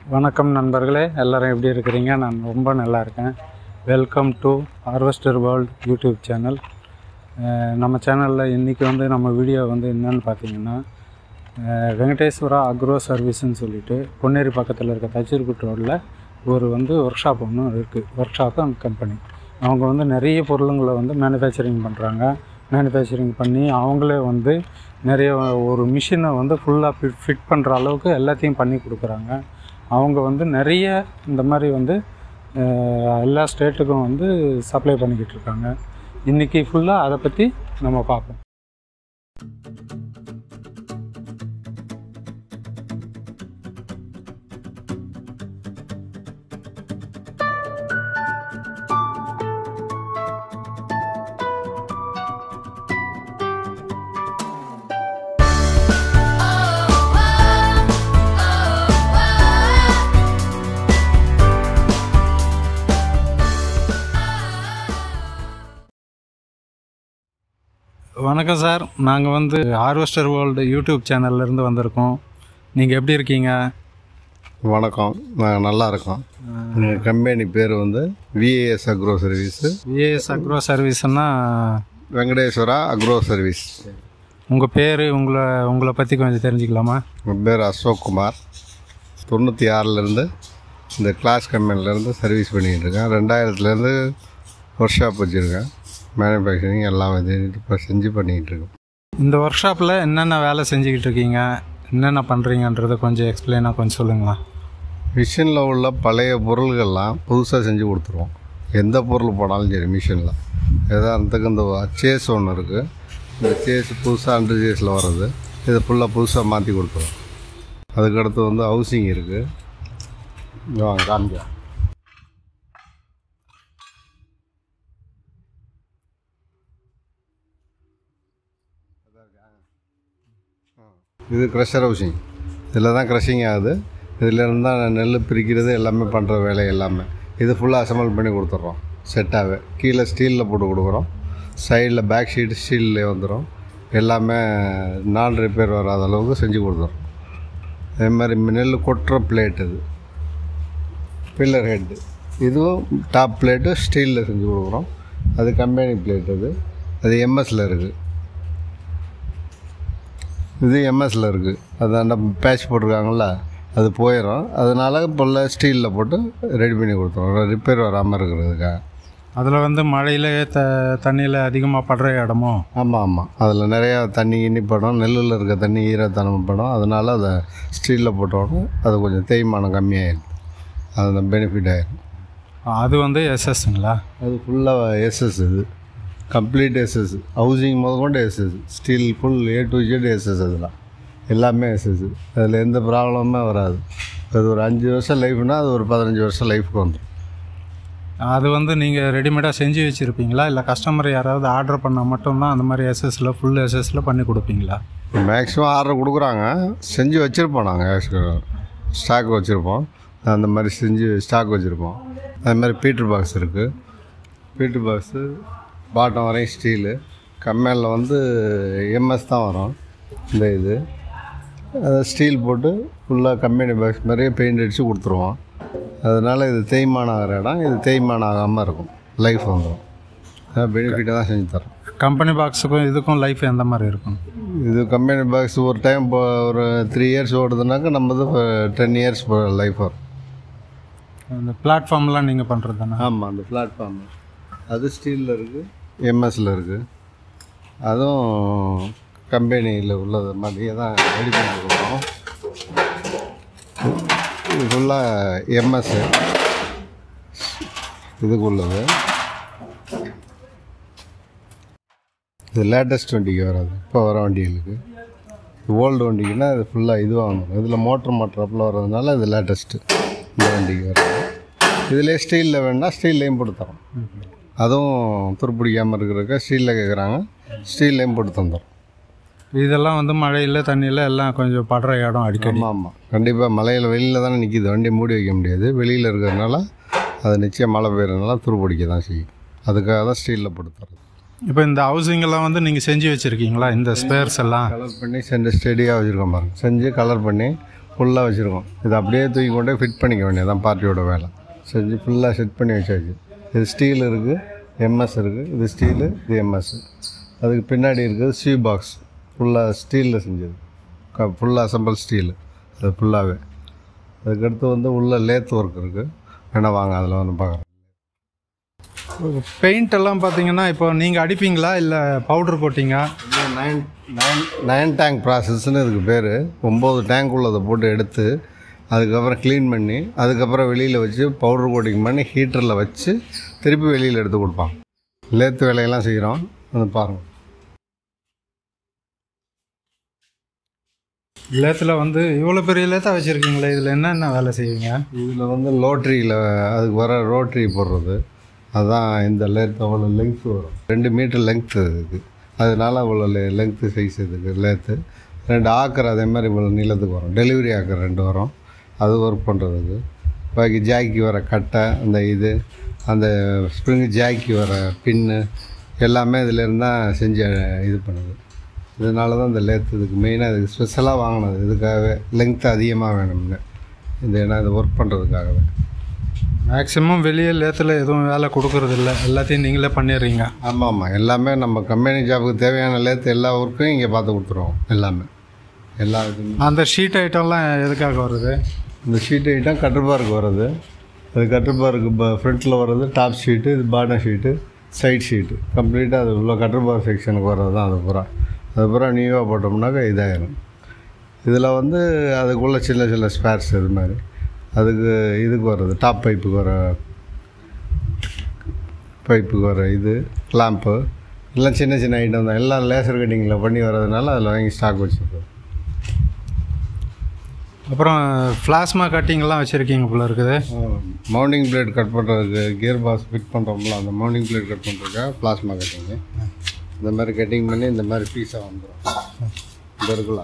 வணக்கம் நண்பர்களே எல்லாரும் எப்படி இருக்கிறீங்க நான் ரொம்ப நல்லா இருக்கேன் welcome to Harvester World YouTube channel அஹ் நம்ம சேனலில் இன்றைக்கி வந்து நம்ம வீடியோ வந்து என்னன்னு பார்த்தீங்கன்னா அஹ் வெங்கடேஸ்வரா அக்ரோ சர்வீஸ்னு சொல்லிட்டு பொன்னேரி பக்கத்தில் இருக்க தச்சூர்குட் ரோட்டில் ஒரு வந்து ஒர்க் ஷாப் ஒன்று இருக்குது ஒர்க் ஷாப் அண்ட் கம்பெனி அவங்க வந்து நிறைய பொருளுங்களை வந்து மேனுஃபேக்சரிங் பண்ணுறாங்க மேனுஃபேக்சரிங் பண்ணி அவங்களே வந்து நிறைய ஒரு மிஷினை வந்து ஃபுல்லாக ஃபிட் ஃபிட் பண்ணுற அளவுக்கு எல்லாத்தையும் பண்ணி கொடுக்குறாங்க அவங்க வந்து நிறைய இந்த மாதிரி வந்து அஹ், எல்லா ஸ்டேட்டுக்கும் வந்து சப்ளை பண்ணிக்கிட்டு இருக்காங்க இன்றைக்கி ஃபுல்லாக அதை பற்றி நம்ம பார்ப்போம் வணக்கம் சார் நாங்கள் வந்து ஹார்வெஸ்டர் வேர்ல்டு யூடியூப் சேனல்லேருந்து வந்திருக்கோம் நீங்கள் எப்படி இருக்கீங்க வணக்கம் நாங்கள் நல்லா இருக்கோம் எங்கள் கம்பெனி பேர் வந்து VAS agro service VAS agro சர்வீஸ்னால் வெங்கடேஸ்வரா அக்ரோ சர்வீஸ் உங்கள் பேர் உங்களை உங்களை பற்றி கொஞ்சம் தெரிஞ்சுக்கலாமா என் பேர் அசோக் குமார் தொண்ணூற்றி ஆறிலேருந்து இந்த கிளாஸ் கம்பெனிலேருந்து சர்வீஸ் பண்ணிகிட்டு இருக்கேன் ரெண்டாயிரத்துலேருந்து ஒர்க் ஷாப் வச்சுருக்கேன் மேனுஃபேக்சரிங் எல்லாம் இது இப்போ செஞ்சு பண்ணிக்கிட்டு இருக்கேன் இந்த ஒர்க் ஷாப்பில் என்னென்ன வேலை செஞ்சுக்கிட்டு இருக்கீங்க என்னென்ன பண்ணுறீங்கன்றதை கொஞ்சம் எக்ஸ்பிளைனாக கொஞ்சம் சொல்லுங்களா மிஷினில் உள்ள பழைய பொருள்கள்லாம் புதுசாக செஞ்சு கொடுத்துருவோம் எந்த பொருள் போனாலும் சரி மிஷினில் உதாரணத்துக்கு இந்த சேஸ் ஒன்று இருக்குது இந்த சேஸ் புதுசாக அண்டர் சேஸில் வர்றது இதை ஃபுல்லாக புதுசாக மாற்றி கொடுத்துருவோம் அதுக்கடுத்து வந்து ஹவுசிங் இருக்குது இங்க வாங்க காமிக்க இது க்ரஷர் ஹவுசிங் இதில் தான் க்ரஷிங் ஆகுது இதிலேருந்து தான் நெல் பிரிக்கிறது எல்லாமே பண்ணுற வேலை எல்லாமே இது ஃபுல்லாக அசம்பிள் பண்ணி கொடுத்துட்றோம் செட்டாகவே கீழே ஸ்டீலில் போட்டு கொடுக்குறோம் சைடில் பேக் ஷீட் ஸ்டீல்லே வந்துடும் எல்லாமே நான் ரிப்பேர் வராத அளவுக்கு செஞ்சு கொடுத்துறோம் அதே மாதிரி நெல் கொட்டுற பிளேட் இது பில்லர் ஹெட்டு இதுவும் டாப் பிளேட்டு ஸ்டீலில் செஞ்சு கொடுக்குறோம் அது கம்பெனி பிளேட் அது அது எம்எஸ்சில் இருக்குது இது எம்எஸ்சில் இருக்குது அது அந்த பேட்ச் போட்டிருக்காங்கல்ல அது போயிடும் அதனால் இப்போ ஸ்டீலில் போட்டு ரெடி பண்ணி கொடுத்துருவோம் ரிப்பேர் வராமல் இருக்கிறதுக்காக அதில் வந்து மழையில் த தண்ணியில் அதிகமாக படுற இடமோ ஆமாம் ஆமாம் அதில் நிறையா தண்ணி இனி படும் நெல்லில் இருக்க தண்ணி ஈரத்தனம் படும் அதனால் அதை ஸ்டீலில் போட்டோடனே அது கொஞ்சம் தேய்மானம் கம்மியாயிடும் அது பெனிஃபிட் ஆயிடும் அது வந்து எஸ்எஸ்ங்களா அது ஃபுல்லாக எஸ்எஸ் இது கம்ப்ளீட் எஸ்எஸ் ஹவுசிங் முதற்கொண்டு SS steel full A to Z SS அதெல்லாம் எல்லாமே எஸ்எஸ் அதில் எந்த ப்ராப்ளமுமே வராது அது ஒரு அஞ்சு வருஷம் லைஃப்னா அது ஒரு பதினஞ்சு வருஷம் லைஃப்க்கு வந்துடும் அது வந்து நீங்கள் ரெடிமேடாக செஞ்சு வச்சுருப்பீங்களா இல்லை கஸ்டமர் யாராவது ஆர்டர் பண்ணால் மட்டும்தான் அந்த மாதிரி எஸ்எஸ்ல ஃபுல் எஸ்எஸ்ல பண்ணி கொடுப்பீங்களா மேக்ஸிமம் ஆர்டர் கொடுக்குறாங்க செஞ்சு வச்சுருப்போம் நாங்கள் ஸ்டாக் வச்சுருப்போம் அந்த மாதிரி செஞ்சு ஸ்டாக் வச்சுருப்போம் அது மாதிரி பீட்ரு பாக்ஸ் இருக்குது பீட்ரு பாக்ஸு பாட்டம் வரையும் ஸ்டீலு கம்மேலில் வந்து எம்எஸ் தான் வரும் இந்த இது அதை ஸ்டீல் போட்டு ஃபுல்லாக கம்பெனி பாக்ஸ் மாதிரியே பெயிண்ட் அடித்து கொடுத்துருவோம் அதனால் இது தேய்மானம் ஆகிற இடம் இது தேய்மானம் ஆகாமல் இருக்கும் லைஃப் வந்துடும் பெனிஃபிட்டாக தான் செஞ்சு தரோம் கம்பெனி பாக்ஸுக்கும் இதுக்கும் லைஃப் எந்த மாதிரி இருக்கும் இது கம்பெனி பாக்ஸ் ஒரு டைம் இப்போ ஒரு த்ரீ இயர்ஸ் ஓடுதுனாக்கா நம்மது டென் இயர்ஸ் லைஃப் வரும் அந்த பிளாட்ஃபார்ம்லாம் நீங்கள் பண்ணுறது தானே ஆமாம் அந்த பிளாட்ஃபார்ம் அது ஸ்டீலில் இருக்குது எம்எஸ்சில் இருக்குது அதுவும் கம்பெனியில் உள்ளது மாதிரியே தான் ரெடி பண்ணி கொடுக்குறோம் இது ஃபுல்லாக எம்எஸ் இதுக்கு உள்ளது இது லேட்டஸ்ட் வண்டிக்கு வராது இப்போ வர வண்டிகளுக்கு ஓல்டு வண்டிக்குன்னா இது ஃபுல்லாக இதுவாக வந்துடும் இதில் மோட்ரு மாட்டுறப்பில் வர்றதுனால இது லேட்டஸ்ட்டு இந்த வண்டிக்கு வராது இதிலே ஸ்டீலில் வேணால் ஸ்டீல்லையும் போட்டு தரோம் அதுவும் துருப்பிடிக்காமல் இருக்கிறதுக்கு ஸ்டீலில் கேட்குறாங்க ஸ்டீல்லையும் போட்டு தந்துடும் இதெல்லாம் வந்து மழையில் தண்ணியில் எல்லாம் கொஞ்சம் படுற இடம் அடிக்கடி ஆமாம் ஆமாம் கண்டிப்பாக மலையில் வெளியில் தானே நிற்கிது வண்டி மூடி வைக்க முடியாது வெளியில் இருக்கிறதுனால அது நிச்சயம் மழை பெய்யறதுனால துருப்பிடிக்க தான் செய்யும் அதுக்காக தான் ஸ்டீலில் போட்டு தரோம் இப்போ இந்த ஹவுசிங் எல்லாம் வந்து நீங்கள் செஞ்சு வச்சுருக்கீங்களா இந்த ஸ்பேர்ஸ் எல்லாம் கலர் பண்ணி செஞ்சு ஸ்டெடியாக வச்சுருக்கோம் பாருங்க செஞ்சு கலர் பண்ணி ஃபுல்லாக வச்சுருக்கோம் இது அப்படியே தூக்கி கொண்டே ஃபிட் பண்ணிக்க வேண்டியதான் பார்ட்டியோட வேலை செஞ்சு ஃபுல்லாக செட் பண்ணி வச்சாச்சு இது ஸ்டீல் இருக்குது எம்எஸ் இருக்குது இது ஸ்டீலு இது எம்எஸ் அதுக்கு பின்னாடி இருக்குது சி பாக்ஸ் ஃபுல்லாக ஸ்டீலில் செஞ்சது க ஃபுல்லாக அசம்பிள் ஸ்டீலு அது ஃபுல்லாகவே அதுக்கடுத்து வந்து உள்ள லேத் ஒர்க் இருக்குது வேணா வாங்க அதில் வந்து பார்க்குறேன் பெயிண்ட் எல்லாம் பார்த்தீங்கன்னா இப்போ நீங்கள் அடிப்பீங்களா இல்லை பவுடர் போட்டிங்க இது நைன் நைன் நைன் டேங்க் ப்ராசஸ்ன்னு இதுக்கு பேர் ஒம்பது டேங்க் உள்ளதை போட்டு எடுத்து அதுக்கப்புறம் க்ளீன் பண்ணி அதுக்கப்புறம் வெளியில் வச்சு பவுடர் கோட்டிங் பண்ணி ஹீட்டரில் வச்சு திருப்பி வெளியில் எடுத்து கொடுப்பான் லேத்து வேலையெல்லாம் செய்கிறோம் வந்து பாருங்கள் லேத்தில் வந்து இவ்வளோ பெரிய லேத்தாக வச்சுருக்கீங்களே இதில் என்னென்ன வேலை செய்வீங்க இதில் வந்து லோட்ரியில் அதுக்கு வர ரோட்ரி போடுறது அதான் இந்த லேத் அவ்வளோ லெங்த் வரும் ரெண்டு மீட்டர் லெங்த் இதுக்கு அதனால அவ்வளோ லெங்த்து சைஸ் இதுக்கு லேத்து ரெண்டு ஆக்கர் அதே மாதிரி இவ்வளோ நீளத்துக்கு வரும் டெலிவரி ஆக்கர் ரெண்டு வரும் அது ஒர்க் பண்ணுறதுக்கு பாக்கி ஜாக்கி வர கட்டை அந்த இது அந்த ஸ்ப்ரிங் ஜாக்கி வர பின்னு எல்லாமே இதிலேருந்து தான் செஞ்சு இது பண்ணுது இதனால தான் இந்த லேத் இதுக்கு மெயினாக இதுக்கு ஸ்பெஷலாக வாங்கினது இதுக்காகவே லெங்த் அதிகமாக வேணும்னு இது ஏன்னா இது ஒர்க் பண்ணுறதுக்காகவே மேக்ஸிமம் வெளியே லேத்தில் எதுவும் வேலை கொடுக்கறது இல்ல எல்லாத்தையும் நீங்களே பண்ணிடுறீங்க ஆமாம் ஆமாம் எல்லாமே நம்ம கம்பெனி ஜாபுக்கு தேவையான லேத் எல்லா ஒர்க்கும் இங்கே பார்த்து கொடுத்துருவோம் எல்லாமே எல்லா இதுமே அந்த ஷீட் ஐட்டம்லாம் எதுக்காக வருது இந்த ஷீட் ஐட்டம் கட்டர்பாருக்கு வருது அது கட்டர்பாருக்கு ஃப்ரண்ட்டில் வர்றது டாப் ஷீட்டு இது பாட்டம் ஷீட்டு சைட் ஷீட்டு கம்ப்ளீட்டாக அது உள்ள கட்டர்பார் செக்ஷனுக்கு வர்றது தான் அது பூரா அது பூரா நியூவாக போட்டோம்னாக்கா இதாயிரும் இதில் வந்து அதுக்குள்ளே சின்ன சின்ன ஸ்பேர்ஸ் இது மாதிரி அதுக்கு இதுக்கு வர்றது டாப் பைப்புக்கு வர பைப்புக்கு வர இது லாம்ப்பு எல்லாம் சின்ன சின்ன ஐட்டம் தான் எல்லாம் லேசர் கட்டிங்கில் பண்ணி வர்றதுனால அதில் வாங்கி ஸ்டாக் வச்சுருக்கோம் அப்புறம் பிளாஸ்மா கட்டிங்லாம் வச்சுருக்கீங்க போல இருக்குது மவுண்டிங் பிளேட் கட் பண்ணுறதுக்கு கியர் பாக்ஸ் ஃபிட் பண்ணுறோம்ல அந்த மவுண்டிங் பிளேட் கட் பண்ணுறதுக்காக பிளாஸ்மா கட்டிங்கு இந்த மாதிரி கட்டிங் பண்ணி இந்த மாதிரி பீஸாக வந்துடும் இந்த இருக்குல்ல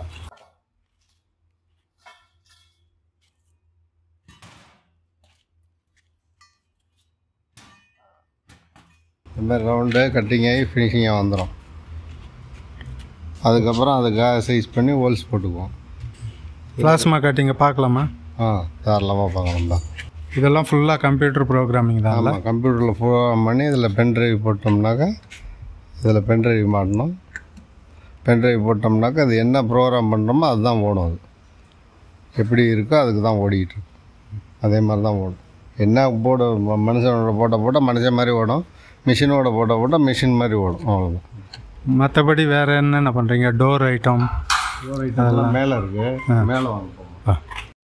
இந்த மாதிரி ரவுண்டு கட்டிங் ஆகி ஃபினிஷிங்காக வந்துடும் அதுக்கப்புறம் அதுக்காக சைஸ் பண்ணி ஹோல்ஸ் போட்டுக்குவோம் பிளாஸ்மா கட்டிங்கை பார்க்கலாமா ஆ தாராளமாக பார்க்கலாம் தான் இதெல்லாம் ஃபுல்லாக கம்ப்யூட்டர் ப்ரோக்ராமிங் தான் ஆமாம் கம்ப்யூட்டரில் ப்ரோக்ராம் பண்ணி இதில் பென்ட்ரைவ் போட்டோம்னாக்கா இதில் பென்ட்ரைவ் மாட்டணும் பென்ட்ரைவ் போட்டோம்னாக்கா அது என்ன ப்ரோக்ராம் பண்ணுறோமோ அதுதான் ஓடும் அது எப்படி இருக்கோ அதுக்கு தான் ஓடிக்கிட்டு இருக்கும் அதே மாதிரி தான் ஓடும் என்ன போட மனுஷனோட போட்ட போட்டால் மனுஷன் மாதிரி ஓடும் மிஷினோட போட்ட போட்டால் மிஷின் மாதிரி ஓடும் அவ்வளோதான் மற்றபடி வேறு என்னென்ன பண்ணுறீங்க டோர் ஐட்டம் அதெல்லாம் மேலே இருக்குது மேலே வாங்க போவோம்.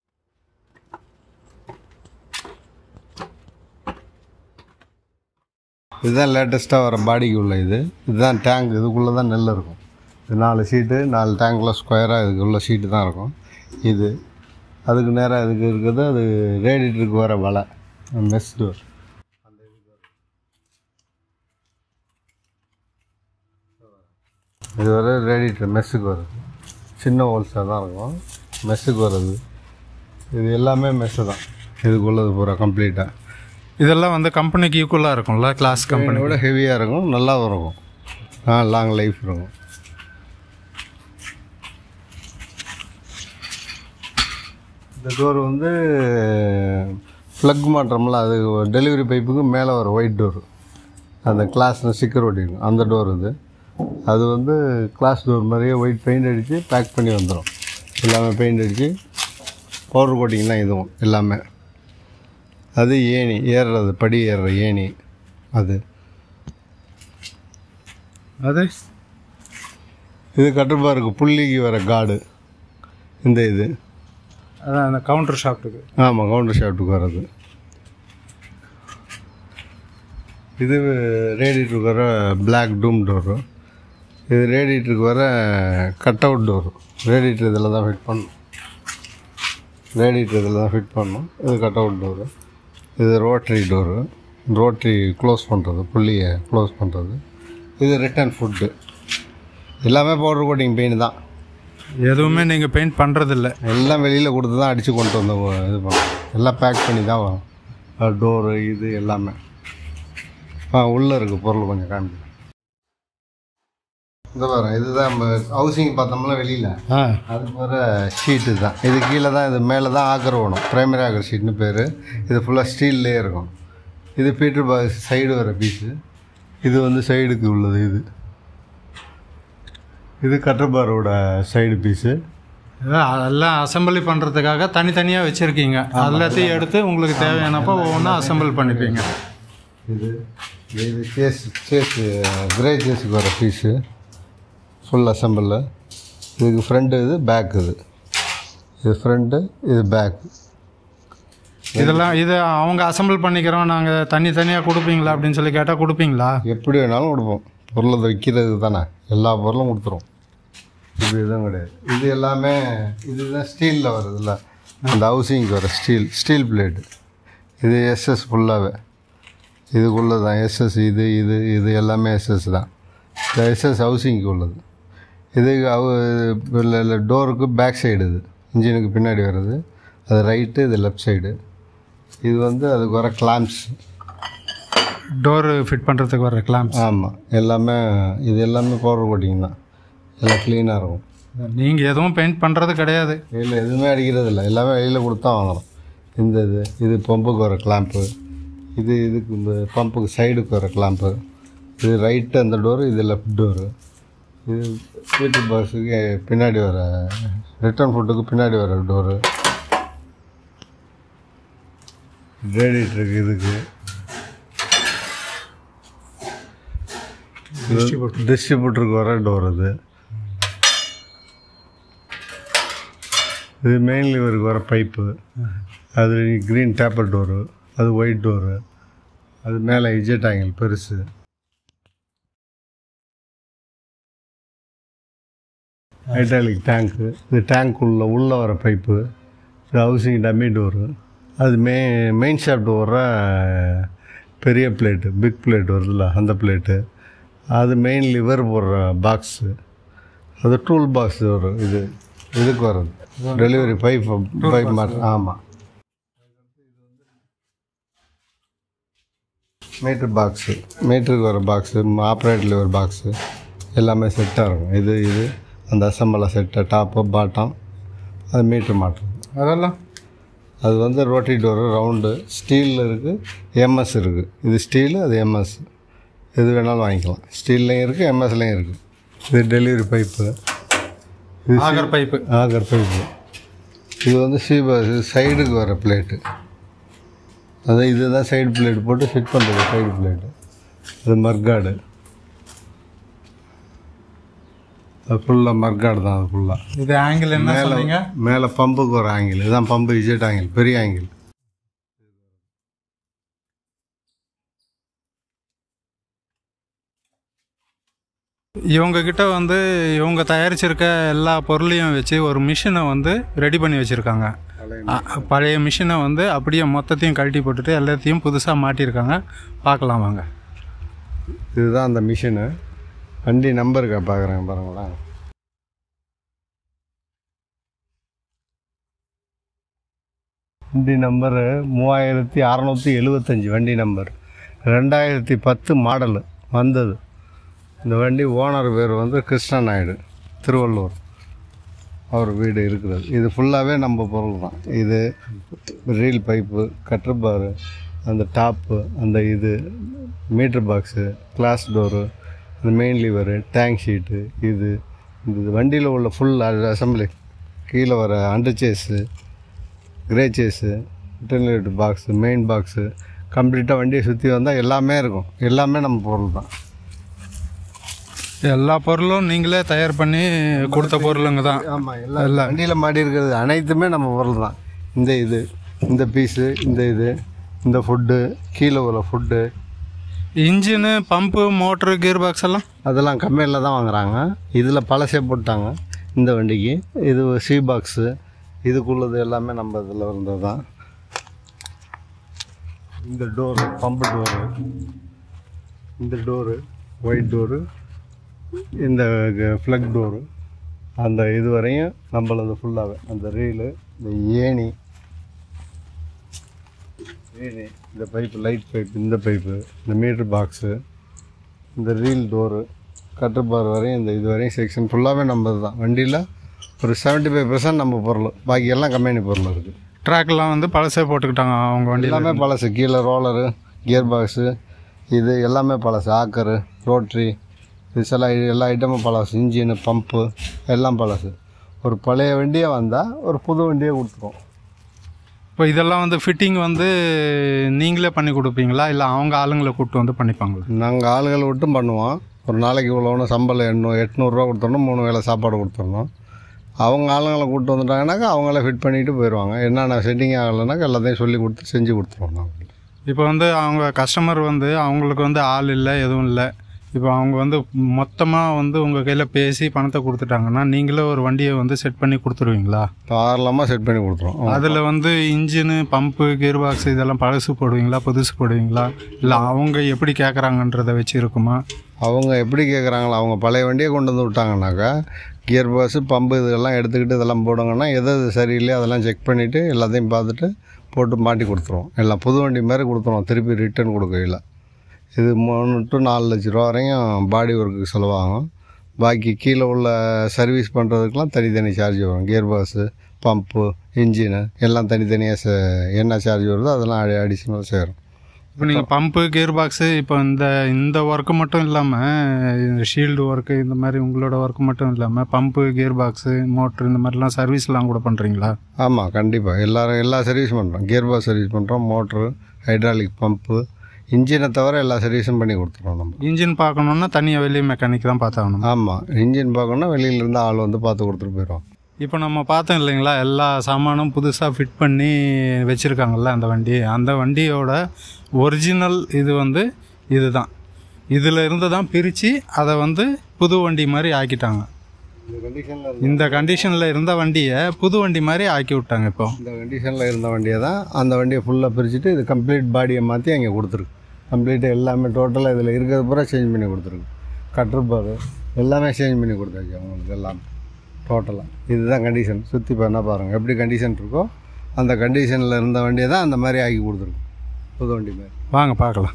இதுதான் லேட்டஸ்ட்டாக வர பாடிக்கு உள்ள இது இதுதான் டேங்க் இதுக்குள்ளே தான் நெல் இருக்கும் இது நாலு ஷீட்டு நாலு டேங்கில் ஸ்கொயராக இதுக்குள்ள ஷீட்டு தான் இருக்கும் இது அதுக்கு நேராக இதுக்கு இருக்கிறது அது ரேடிட்டருக்கு வர வலை மெஸ் டோர் இது வர ரேடிட்டர் மெஸ்ஸுக்கு வருது சின்ன ஹோல்ஸாக தான் இருக்கும் மெஸ்ஸுக்கு வருது இது எல்லாமே மெஸ்ஸு தான் இதுக்குள்ளது பூரா கம்ப்ளீட்டாக இதெல்லாம் வந்து கம்பெனிக்கு ஈக்குவலாக இருக்கும்ல கிளாஸ் கம்பெனி விட ஹெவியாக இருக்கும் நல்லாவும் இருக்கும் ஆ லாங் லைஃப் இருக்கும் இந்த டோர் வந்து ப்ளக் மாற்றோம்ல அது டெலிவரி பைப்புக்கு மேலே வர ஒயிட் டோர் அந்த கிளாஸ்னு ஸ்டிக்கர் ஒட்டிருக்கும் அந்த டோர் இது அது வந்து கிளாஸ் டோர் மாதிரியே ஒயிட் பெயிண்ட் அடித்து பேக் பண்ணி வந்துடும் எல்லாமே பெயிண்ட் அடித்து பவுடர் கோட்டிங் தான் இதுவும் எல்லாமே அது ஏணி ஏறுறது படி ஏறுற ஏணி அது அது இது கட்டுப்பாருக்கு புள்ளிக்கு வர காடு இந்த இது அதான் அந்த கவுண்டர் ஷாப்ட்டுக்கு ஆமாம் கவுண்டர் ஷாப்ட்டுக்கு வர்றது இது ரேடியேட்டருக்கு வர பிளாக் டூம் டோரு இது ரேடியேட்டருக்கு வர கட் அவுட் டோரு ரேடியேட்டர் இதில் தான் ஃபிட் பண்ணணும் ரேடியேட்டர் இதில் தான் ஃபிட் பண்ணணும் இது கட் அவுட் டோரு இது ரோட்ரி டோரு ரோட்ரி க்ளோஸ் பண்ணுறது புள்ளியை க்ளோஸ் பண்ணுறது இது ரிட்டன் ஃபுட்டு எல்லாமே பவுடர் கோட்டிங் பெயிண்ட் தான் எதுவுமே நீங்கள் பெயிண்ட் பண்ணுறதில்ல எல்லாம் வெளியில் கொடுத்து தான் அடித்து கொண்டு வந்து வ- இது பண்ணுறோம் எல்லாம் பேக் பண்ணி தான் வரும் டோரு இது எல்லாமே ஆ உள்ளே இருக்குது பொருள் கொஞ்சம் காமிக்கிறேன் இந்த பாருங்க இதுதான் நம்ம ஹவுசிங் பார்த்தோம்னா வெளியில் ஆ அது போகிற ஷீட்டு தான் இது கீழே தான் இது மேலே தான் ஆக்கர் வேணும் ப்ரைமரி ஆக்கர் ஷீட்னு பேர் இது ஃபுல்லாக ஸ்டீல்லே இருக்கும் இது பீட்டர் பாக்ஸ் சைடு வர பீஸு இது வந்து சைடுக்கு உள்ளது இது இது கட்டர்பாரோட சைடு பீஸு எல்லாம் அசம்பிளி பண்ணுறதுக்காக தனித்தனியாக வச்சுருக்கீங்க எல்லாத்தையும் எடுத்து உங்களுக்கு தேவையானப்போ ஒவ்வொன்றா அசம்பிள் பண்ணிப்பீங்க இது இது சேஸ் சேஸ் கிரே சேஸுக்கு வர பீஸு ஃபுல் அசம்பிளில் இதுக்கு ஃப்ரண்ட்டு இது பேக் இது இது ஃப்ரண்ட்டு இது பேக் இதெல்லாம் இது அவங்க அசம்பிள் பண்ணிக்கிறோம் நாங்கள் தனித்தனியாக கொடுப்பீங்களா அப்படின்னு சொல்லி கேட்டால் கொடுப்பீங்களா எப்படி வேணாலும் கொடுப்போம் பொருளை வைக்கிறது தானே எல்லா பொருளும் கொடுத்துரும் இது எதுவும் கிடையாது இது எல்லாமே இதுதான் ஸ்டீலில் வருதுல்ல அந்த ஹவுசிங்க்கு வர ஸ்டீல் ஸ்டீல் பிளேட்டு இது எஸ்எஸ் ஃபுல்லாகவே இதுக்குள்ளே தான் எஸ்எஸ் இது இது இது எல்லாமே எஸ்எஸ் தான் இந்த எஸ்எஸ் ஹவுசிங்க்கு உள்ளது இது அவ டோருக்கு பேக் சைடு இது இன்ஜினுக்கு பின்னாடி வருது அது ரைட்டு இது லெஃப்ட் சைடு இது வந்து அதுக்கு வர கிளாம்ப்ஸ் டோர் ஃபிட் பண்ணுறதுக்கு வர கிளாம்ஸ் ஆமாம் எல்லாமே இது எல்லாமே பவுடர் கோட்டிங் தான் எல்லாம் க்ளீனாக இருக்கும் நீங்கள் எதுவும் பெயிண்ட் பண்ணுறது கிடையாது வெளியில் எதுவுமே அடிக்கிறது இல்லை எல்லாமே வெளியில் கொடுத்தா வாங்குறோம் இந்த இது இது பம்புக்கு வர கிளாம்ப்பு இது இதுக்கு இந்த பம்புக்கு சைடுக்கு வர கிளாம்ப்பு இது ரைட்டு அந்த டோரு இது லெஃப்ட் டோரு இது வீட்டு பஸ்ஸுக்கு பின்னாடி வர ரிட்டர்ன் ஃபுட்டுக்கு பின்னாடி வர டோரு ரேடியேட்டருக்கு இதுக்கு டிஸ்ட்ரிபியூட்டருக்கு வர டோர் அது இது மெயின் லிவருக்கு வர பைப்பு அது க்ரீன் டேப்பர் டோரு அது ஒயிட் டோரு அது மேலே இஜெட் ஆங்கிள் பெருசு ஹைட்ராலிக் டேங்க்கு இது டேங்க் உள்ள உள்ளே வர பைப்பு இது ஹவுசிங் டம்மி டோரு அது மெ மெயின் ஷாப்ட் வர பெரிய பிளேட்டு பிக் பிளேட் வருதுல்ல அந்த பிளேட்டு அது மெயின் லிவர் போடுற பாக்ஸு அது டூல் பாக்ஸ் வரும் இது இதுக்கு வரும் டெலிவரி பைப் பைப் மாற்ற ஆமாம் மீட்ரு பாக்ஸு மீட்டருக்கு வர பாக்ஸு ஆப்ரேட் லிவர் பாக்ஸு எல்லாமே செட்டாக இருக்கும் இது இது அந்த அசம்பலாக செட்டாக டாப்பு பாட்டம் அது மீட்ரு மாற்றம் அதெல்லாம் அது வந்து ரோட்டி டோரு ரவுண்டு ஸ்டீலில் இருக்குது எம்எஸ் இருக்குது இது ஸ்டீலு அது எம்எஸ் எது வேணாலும் வாங்கிக்கலாம் ஸ்டீல்லையும் இருக்குது எம்எஸ்லையும் இருக்குது இது டெலிவரி பைப்பு இது ஆகர் பைப்பு ஆகர் பைப்பு இது வந்து சீபா சைடுக்கு வர பிளேட்டு அதான் இதுதான் சைடு பிளேட் போட்டு ஃபிட் பண்ணுறது சைடு பிளேட்டு அது மர்காடு அது ஃபுல்லாக மர்காடு தான் அது ஃபுல்லாக இது ஆங்கிள் என்ன சொன்னீங்க மேலே பம்புக்கு ஒரு ஆங்கிள் இதுதான் பம்பு இஜெட் ஆங்கிள் பெரிய ஆங்கிள் இவங்க கிட்ட வந்து இவங்க தயாரிச்சிருக்க எல்லா பொருளையும் வச்சு ஒரு மிஷினை வந்து ரெடி பண்ணி வச்சுருக்காங்க பழைய மிஷினை வந்து அப்படியே மொத்தத்தையும் கழட்டி போட்டுட்டு எல்லாத்தையும் புதுசாக மாட்டியிருக்காங்க பார்க்கலாம் வாங்க இதுதான் அந்த மிஷினு வண்டி நம்பருக்கா பார்க்குறேன் பாருங்களேன் வண்டி நம்பரு மூவாயிரத்தி அறநூற்றி எழுபத்தஞ்சி வண்டி நம்பர் ரெண்டாயிரத்தி பத்து மாடலு வந்தது இந்த வண்டி ஓனர் பேர் வந்து கிருஷ்ண நாயுடு திருவள்ளூர் அவர் வீடு இருக்கிறது இது ஃபுல்லாகவே நம்ம பொருள் தான் இது ரீல் பைப்பு கட்டர் பாரு அந்த டாப்பு அந்த இது மீட்ரு பாக்ஸு கிளாஸ் டோரு அந்த மெயின் லிவரு டேங்க் ஷீட்டு இது இந்த வண்டியில் உள்ள ஃபுல் அசம்பிளி கீழே வர அண்டர் சேஸு கிரே சேஸு இன்டர்னேட் பாக்ஸு மெயின் பாக்ஸு கம்ப்ளீட்டாக வண்டியை சுற்றி வந்தால் எல்லாமே இருக்கும் எல்லாமே நம்ம பொருள் தான் எல்லா பொருளும் நீங்களே தயார் பண்ணி கொடுத்த பொருளுங்க தான் ஆமாம் எல்லாம் வண்டியில் மாட்டி இருக்கிறது அனைத்துமே நம்ம பொருள் தான் இந்த இது இந்த பீஸு இந்த இது இந்த ஃபுட்டு கீழே உள்ள foot engine pump motor gear box எல்லாம் அதெல்லாம் கம்பெனியில் தான் வாங்குறாங்க இதில் பழசே போட்டாங்க இந்த வண்டிக்கு இது சி பாக்ஸு இதுக்குள்ளது எல்லாமே நம்ம இதில் இருந்தது தான் இந்த டோரு பம்பு டோரு இந்த டோரு ஒயிட் டோரு இந்த ஃப்ளக் டோரு அந்த இது வரையும் நம்மளது ஃபுல்லாகவே அந்த ரீலு இந்த ஏணி ஏணி இந்த பைப்பு லைட் பைப் இந்த பைப்பு இந்த மீட்ரு பாக்ஸு இந்த ரீல் டோரு கட்டுப்பாடு வரையும் இந்த இது வரையும் செக்ஷன் ஃபுல்லாகவே நம்மது தான் வண்டியில் ஒரு செவன்ட்டி ஃபைவ் பர்சன்ட் நம்ம பொருள் பாக்கி எல்லாம் கம்பெனி பொருள் இருக்குது ட்ராக்லாம் வந்து பழசே போட்டுக்கிட்டாங்க அவங்க வண்டியில் எல்லாமே பழசு கீழே ரோலரு கியர் பாக்ஸு இது எல்லாமே பழசு ஆக்கரு ரோட்ரி இது சில ஐ- எல்லா ஐட்டமும் பழசு இன்ஜினு பம்பு எல்லாம் பழசு ஒரு பழைய வண்டியே வந்தால் ஒரு புது வண்டியே கொடுத்துருவோம் இப்போ இதெல்லாம் வந்து ஃபிட்டிங் வந்து நீங்களே பண்ணி கொடுப்பீங்களா இல்லை அவங்க ஆளுங்களை கூப்பிட்டு வந்து பண்ணிப்பாங்களா நாங்கள் ஆளுகளை விட்டும் பண்ணுவோம் ஒரு நாளைக்கு இவ்வளோன்னு சம்பளம் எண்ணூறு எட்நூறுரூவா கொடுத்தோம்னா மூணு வேளை சாப்பாடு கொடுத்துடணும் அவங்க ஆளுங்களை கூப்பிட்டு வந்துட்டாங்கனாக்கா அவங்களே ஃபிட் பண்ணிட்டு போயிடுவாங்க என்னென்ன செட்டிங் ஆகலைனாக்கா எல்லாத்தையும் சொல்லி கொடுத்து செஞ்சு கொடுத்துருவோம் நாங்கள் இப்போ வந்து அவங்க கஸ்டமர் வந்து அவங்களுக்கு வந்து ஆள் இல்லை எதுவும் இல்லை இப்போ அவங்க வந்து மொத்தமாக வந்து உங்கள் கையில் பேசி பணத்தை கொடுத்துட்டாங்கன்னா நீங்களே ஒரு வண்டியை வந்து செட் பண்ணி கொடுத்துருவீங்களா தாராளமாக செட் பண்ணி கொடுத்துருவோம் அதில் வந்து இன்ஜினு பம்பு கியர் பாக்ஸ் இதெல்லாம் பழசு போடுவீங்களா புதுசு போடுவீங்களா இல்லை அவங்க எப்படி கேட்குறாங்கன்றதை வச்சு இருக்குமா அவங்க எப்படி கேட்குறாங்களோ அவங்க பழைய வண்டியை கொண்டு வந்து விட்டாங்கனாக்கா கியர் பாக்ஸு பம்பு இதெல்லாம் எடுத்துக்கிட்டு இதெல்லாம் போடுங்கன்னா எது எது சரியில்லையோ அதெல்லாம் செக் பண்ணிவிட்டு எல்லாத்தையும் பார்த்துட்டு போட்டு மாட்டி கொடுத்துருவோம் எல்லாம் புது வண்டி மாதிரி கொடுத்துருவோம் திருப்பி ரிட்டர்ன் கொடுக்கையில் இது மூணு டு நாலு லட்ச ரூபா வரையும் பாடி ஒர்க்குக்கு செலவாகும் பாக்கி கீழே உள்ள சர்வீஸ் பண்ணுறதுக்கெலாம் தனித்தனி சார்ஜ் வரும் கியர் பாக்ஸு பம்பு இன்ஜினு எல்லாம் தனித்தனியாக ச என்ன சார்ஜ் வருதோ அதெல்லாம் அடிஷ்னலாக சேரும் இப்போ நீங்கள் பம்பு கியர் பாக்ஸு இப்போ இந்த இந்த ஒர்க்கு மட்டும் இல்லாமல் ஷீல்டு ஒர்க்கு இந்த மாதிரி உங்களோட ஒர்க்கு மட்டும் இல்லாமல் பம்பு கியர் பாக்ஸு மோட்ரு இந்த மாதிரிலாம் சர்வீஸ்லாம் கூட பண்ணுறீங்களா ஆமாம் கண்டிப்பாக எல்லாரும் எல்லா சர்வீஸ் பண்ணுறோம் கியர் பாக்ஸ் சர்வீஸ் பண்ணுறோம் மோட்ரு ஹைட்ராலிக் பம்பு இன்ஜினை தவிர எல்லா சர்வீஸும் பண்ணி கொடுத்துருவோம் நம்ம இன்ஜின் பார்க்கணுன்னா தனியாக வெளியே மெக்கானிக் தான் பார்த்தாகணும் ஆமாம் இன்ஜின் பார்க்கணுன்னா வெளியிலேருந்து ஆள் வந்து பார்த்து கொடுத்துட்டு போயிடுவோம் இப்போ நம்ம பார்த்தோம் இல்லைங்களா எல்லா சாமானும் புதுசாக ஃபிட் பண்ணி வச்சுருக்காங்கல்ல அந்த வண்டி அந்த வண்டியோட ஒரிஜினல் இது வந்து இதுதான் இதில் இருந்து தான் பிரித்து அதை வந்து புது வண்டி மாதிரி ஆக்கிட்டாங்க இந்த கண்டிஷனில் இந்த கண்டிஷனில் இருந்த வண்டியை புது வண்டி மாதிரி ஆக்கி விட்டாங்க இப்போ இந்த கண்டிஷனில் இருந்த வண்டியை தான் அந்த வண்டியை ஃபுல்லாக பிரிச்சுட்டு இது கம்ப்ளீட் பாடியை மாற்றி அங்கே கொடுத்துருக்கு கம்ப்ளீட்டாக எல்லாமே டோட்டலாக இதில் இருக்கிறது பூரா சேஞ்ச் பண்ணி கொடுத்துருக்கு கட்டுருப்பாரு எல்லாமே சேஞ்ச் பண்ணி கொடுத்தாச்சு அவங்களுக்கு எல்லாமே டோட்டலாக இதுதான் கண்டிஷன் சுற்றி பண்ண பாருங்கள் எப்படி கண்டிஷன் இருக்கோ அந்த கண்டிஷனில் இருந்த வண்டியை தான் அந்த மாதிரி ஆக்கி கொடுத்துருக்கு புது வண்டி மாதிரி வாங்க பார்க்கலாம்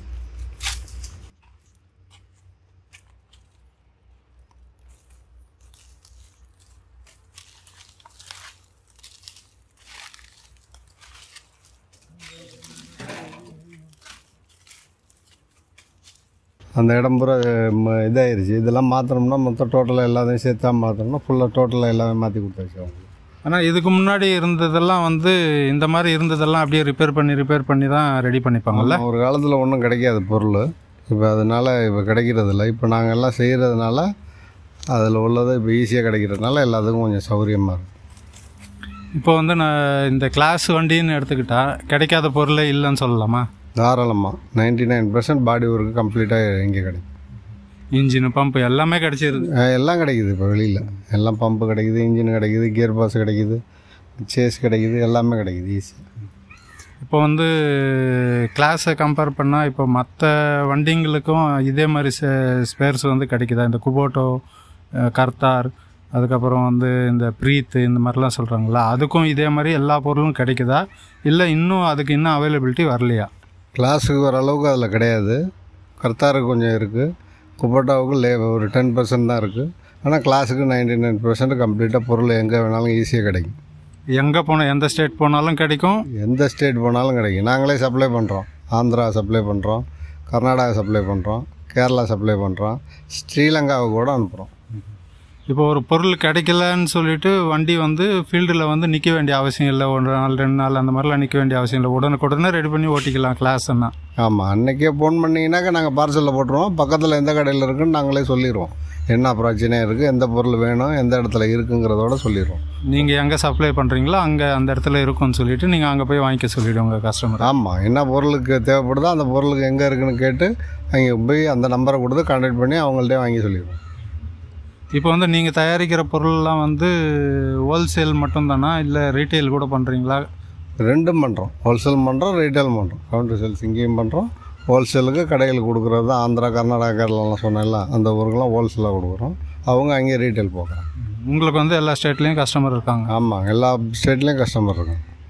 அந்த இடம் பூரா ம- இதாயிருச்சு இதெல்லாம் மாற்றணும்னா மொத்தம் டோட்டலாக எல்லாத்தையும் சேர்த்தா மாற்றணும்னா ஃபுல்லாக டோட்டலாக எல்லாமே மாற்றி கொடுத்தாச்சு அவங்க ஆனால் இதுக்கு முன்னாடி இருந்ததெல்லாம் வந்து இந்த மாதிரி இருந்ததெல்லாம் அப்படியே ரிப்பேர் பண்ணி ரிப்பேர் பண்ணி தான் ரெடி பண்ணிப்பாங்கல்ல ஒரு காலத்தில் ஒன்றும் கிடைக்காது பொருள் இப்போ அதனால் இப்போ கிடைக்கிறதில்ல இப்போ நாங்கள் எல்லாம் செய்கிறதுனால அதில் உள்ளது இப்போ ஈஸியாக கிடைக்கிறதுனால எல்லாத்துக்கும் கொஞ்சம் சௌகரியமாக இருக்கும் இப்போ வந்து நான் இந்த கிளாஸ் வண்டின்னு எடுத்துக்கிட்டா கிடைக்காத பொருளே இல்லைன்னு சொல்லலாமா தாராளமாக ninety nine percent body work கம்ப்ளீட்டாக இங்கே கிடைக்கும் இன்ஜின் பம்ப் எல்லாமே கிடைச்சிருது அஹ் எல்லாம் கிடைக்குது இப்போ வெளியில் எல்லாம் பம்பு கிடைக்குது இன்ஜின் கிடைக்குது கியர் பாக்ஸ் கிடைக்குது சேஸ் கிடைக்குது எல்லாமே கிடைக்குது ஈஸியாக இப்போ வந்து கிளாஸை கம்பேர் பண்ணால் இப்போ மற்ற வண்டிங்களுக்கும் இதே மாதிரி ஸ்பேர்ஸ் வந்து கிடைக்குதா இந்த குபோட்டோ அஹ், கர்த்தார் அதுக்கப்புறம் வந்து இந்த ப்ரீத் இந்த மாதிரிலாம் சொல்கிறாங்களா அதுக்கும் இதே மாதிரி எல்லா பொருளும் கிடைக்குதா இல்லை இன்னும் அதுக்கு இன்னும் அவைலபிலிட்டி வரலையா கிளாஸுக்கு வர அளவுக்கு அதில் கிடையாது கர்த்தாருக்கு கொஞ்சம் இருக்குது குப்பட்டாவுக்கு லே ஒரு டென் பர்சன்ட் தான் இருக்குது ஆனால் கிளாஸுக்கு நைன்டி நைன் பர்சன்ட் கம்ப்ளீட்டாக பொருள் எங்கே வேணாலும் ஈஸியாக கிடைக்கும் எங்கே போனால் எந்த ஸ்டேட் போனாலும் கிடைக்கும் எந்த ஸ்டேட் போனாலும் கிடைக்கும் நாங்களே சப்ளை பண்ணுறோம் ஆந்திரா சப்ளை பண்ணுறோம் கர்நாடகா சப்ளை பண்ணுறோம் கேரளா சப்ளை பண்ணுறோம் ஸ்ரீலங்காவுக்கு கூட அனுப்புகிறோம் இப்போ ஒரு பொருள் கிடைக்கலன்னு சொல்லிட்டு வண்டி வந்து ஃபீல்டில் வந்து நிற்க வேண்டிய அவசியம் இல்லை ஒரு நாள் ரெண்டு நாள் அந்த மாதிரிலாம் நிற்க வேண்டிய அவசியம் இல்லை உடனுக்குடனே ரெடி பண்ணி ஓட்டிக்கலாம் கிளாஸ்ன்னா ஆமாம் அன்றைக்கே ஃபோன் பண்ணிங்கனாக்கா நாங்கள் பார்சலில் போட்டுருவோம் பக்கத்தில் எந்த கடையில் இருக்குன்னு நாங்களே சொல்லிடுவோம் என்ன பிரச்சனை இருக்குது எந்த பொருள் வேணும் எந்த இடத்துல இருக்குங்கிறதோட சொல்லிடுவோம் நீங்கள் எங்கே சப்ளை பண்ணுறீங்களோ அங்கே அந்த இடத்துல இருக்கும்னு சொல்லிட்டு நீங்கள் அங்கே போய் வாங்கிக்க சொல்லிவிடுங்க கஸ்டமர் ஆமாம் என்ன பொருளுக்கு தேவைப்படுதோ அந்த பொருளுக்கு எங்கே இருக்குன்னு கேட்டு அங்கே போய் அந்த நம்பரை கொடுத்து கான்டாக்ட் பண்ணி அவங்கள்ட்டே வாங்கி சொல்லிடுவோம் இப்போ வந்து நீங்கள் தயாரிக்கிற பொருள்லாம் வந்து ஹோல்சேல் மட்டும்தானா இல்லை ரீட்டைல் கூட பண்ணுறீங்களா ரெண்டும் பண்ணுறோம் ஹோல்சேல் பண்ணுறோம் ரீட்டைல் பண்ணுறோம் கவுண்டர் சேல்ஸ் இங்கேயும் பண்ணுறோம் ஹோல்சேலுக்கு கடைகளுக்கு கொடுக்குறது தான் ஆந்திரா கர்நாடகா கேரளாலாம் சொன்னேன்ல அந்த ஊருக்கெல்லாம் ஹோல்சேலாக கொடுக்குறோம் அவங்க அங்கேயே ரீட்டைல் போக்குறாங்க உங்களுக்கு வந்து எல்லா ஸ்டேட்லேயும் கஸ்டமர் இருக்காங்க ஆமாம் எல்லா ஸ்டேட்லேயும் கஸ்டமர் இருக்காங்க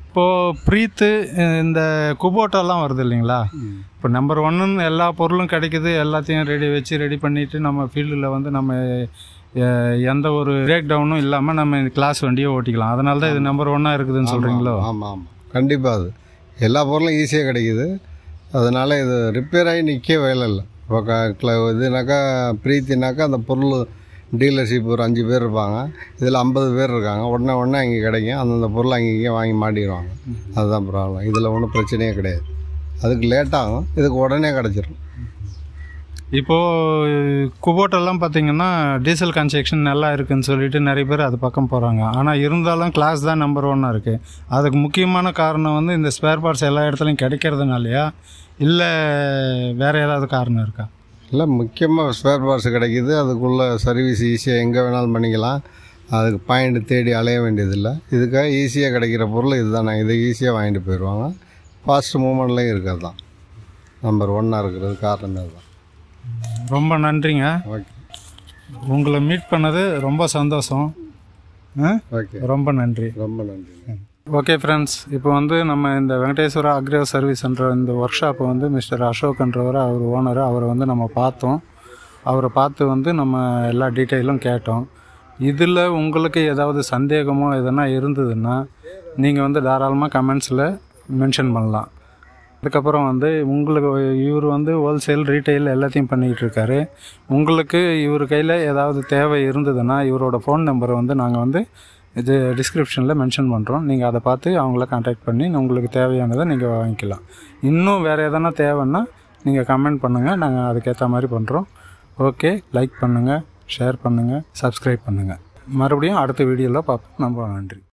இப்போது ப்ரீத்து அஹ், இந்த குபோட்டெல்லாம் வருது இல்லைங்களா இப்போ நம்பர் ஒன்னுன்னு எல்லா பொருளும் கிடைக்குது எல்லாத்தையும் ரெடி வச்சு ரெடி பண்ணிவிட்டு நம்ம ஃபீல்டில் வந்து நம்ம அஹ், எந்த ஒரு பிரேக் டவுனும் இல்லாமல் நம்ம கிளாஸ் வண்டியை ஓட்டிக்கலாம் அதனால தான் இது நம்பர் ஒன்னாக இருக்குதுன்னு சொல்கிறீங்களோ ஆமாம் ஆமாம் கண்டிப்பாக அது எல்லா பொருளும் ஈஸியாக கிடைக்குது அதனால் இது ரிப்பேர் ஆகி நிற்க வேலை இல்லை இப்போ க க்ள இதுனாக்கா ப்ரீத்தினாக்கா அந்த பொருள் டீலர்ஷிப் ஒரு அஞ்சு பேர் இருப்பாங்க இதில் ஐம்பது பேர் இருக்காங்க உடனே உடனே அங்கே கிடைக்கும் அந்தந்த பொருள் அங்கே இங்கே வாங்கி மாட்டிடுவாங்க அதுதான் ப்ராப்ளம் இதில் ஒன்றும் பிரச்சனையே கிடையாது அதுக்கு லேட் ஆகும் இதுக்கு உடனே கிடச்சிரும் இப்போது குபோட்டெல்லாம் பார்த்தீங்கன்னா டீசல் கன்ஸ்ட்ரக்ஷன் நல்லா இருக்குன்னு சொல்லிட்டு நிறைய பேர் அது பக்கம் போகிறாங்க ஆனால் இருந்தாலும் கிளாஸ் தான் நம்பர் ஒன்னாக இருக்குது அதுக்கு முக்கியமான காரணம் வந்து இந்த ஸ்பேர் பார்ட்ஸ் எல்லா இடத்துலையும் கிடைக்கிறதுனாலயா இல்லை வேறு ஏதாவது காரணம் இருக்கா இல்லை முக்கியமாக ஸ்பேர் பார்ட்ஸ் கிடைக்குது அதுக்குள்ளே சர்வீஸ் ஈஸியாக எங்கே வேணாலும் பண்ணிக்கலாம் அதுக்கு பாயிண்ட் தேடி அலைய வேண்டியதில்லை இதுக்காக ஈஸியாக கிடைக்கிற பொருள் இதுதானே இதை ஈஸியாக வாங்கிட்டு போயிடுவாங்க ஃபாஸ்ட் மூமெண்ட்லேயும் இருக்கிறது தான் நம்பர் ஒன்னாக இருக்கிறது காரணம் இதுதான் ரொம்ப நன்றிங்க ஓகே உங்களை மீட் பண்ணது ரொம்ப சந்தோஷம் ஆ? ஓகே ரொம்ப நன்றி ரொம்ப நன்றி ஓகே ஃப்ரெண்ட்ஸ் இப்போ வந்து நம்ம இந்த வெங்கடேஸ்வரா அக்ரோ சர்வீஸ்ன்ற இந்த ஒர்க் ஷாப்பை வந்து மிஸ்டர் அசோக்ன்றவர் அவர் ஓனர் அவரை வந்து நம்ம பார்த்தோம் அவரை பார்த்து வந்து நம்ம எல்லா டீட்டெயிலும் கேட்டோம் இதில் உங்களுக்கு ஏதாவது சந்தேகமோ எதனா இருந்ததுன்னா நீங்கள் வந்து தாராளமாக கமெண்ட்ஸில் மென்ஷன் பண்ணலாம் அதுக்கப்புறம் வந்து உங்களுக்கு இவர் வந்து ஹோல்சேல் ரீட்டைல் எல்லாத்தையும் பண்ணிக்கிட்டு இருக்காரு உங்களுக்கு இவர் கையில் ஏதாவது தேவை இருந்ததுன்னா இவரோட ஃபோன் நம்பரை வந்து நாங்கள் வந்து இது டிஸ்கிரிப்ஷனில் மென்ஷன் பண்ணுறோம் நீங்கள் அதை பார்த்து அவங்கள காண்டாக்ட் பண்ணி உங்களுக்கு தேவையானதை நீங்கள் வாங்கிக்கலாம் இன்னும் வேறு எதனா தேவைன்னா நீங்கள் கமெண்ட் பண்ணுங்கள் நாங்கள் அதுக்கேற்ற மாதிரி பண்ணுறோம் ஓகே லைக் பண்ணுங்கள் ஷேர் பண்ணுங்கள் சப்ஸ்கிரைப் பண்ணுங்கள் மறுபடியும் அடுத்த வீடியோவில் பார்ப்போம் ரொம்ப நன்றி